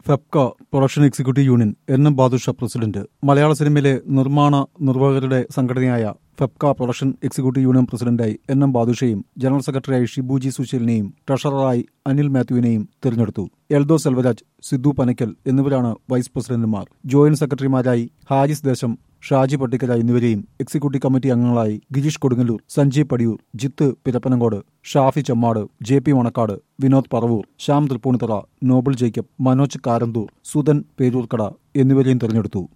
ഫെപ്ക production executive union N M Badusha president Malayala സിനിമയിലെ നിർമ്മാണ നിർവ്വാഹകരുടെ സംഘടനയായ ഫെപ്ക പ്രൊഡക്ഷൻ എക്സിക്യൂട്ടീവ് യൂണിയൻ പ്രസിഡന്റായി എൻ എം ബാദുഷയും ജനറൽ സെക്രട്ടറിയായി ഷിബുജി സുശീലിനെയും ട്രഷററായി അനിൽ മാത്യുവിനെയും തിരഞ്ഞെടുത്തു എൽദോ സെൽവരാജ് സിദ്ദു പനക്കൽ എന്നിവരാണ് വൈസ് പ്രസിഡന്റുമാർ ജോയിന്റ് സെക്രട്ടറിമാരായി ഹാരിസ് ദേശം ഷാജി പട്ടിക്കര എന്നിവരെയും എക്സിക്യൂട്ടീവ് കമ്മിറ്റി അംഗങ്ങളായി ഗിരീഷ് കൊടുങ്ങല്ലൂർ സഞ്ജീവ് പടിയൂർ ജിത്ത് പിരപ്പനങ്കോട് ഷാഫി ചെമ്മാട് ജെ പി മണക്കാട് വിനോദ് പറവൂർ ശ്യാം തൃപ്പൂണിത്തറ നോബിൾ ജേക്കബ് മനോജ് കാരന്തൂർ സുധൻ പേരൂർക്കട എന്നിവരെയും തെരഞ്ഞെടുത്തു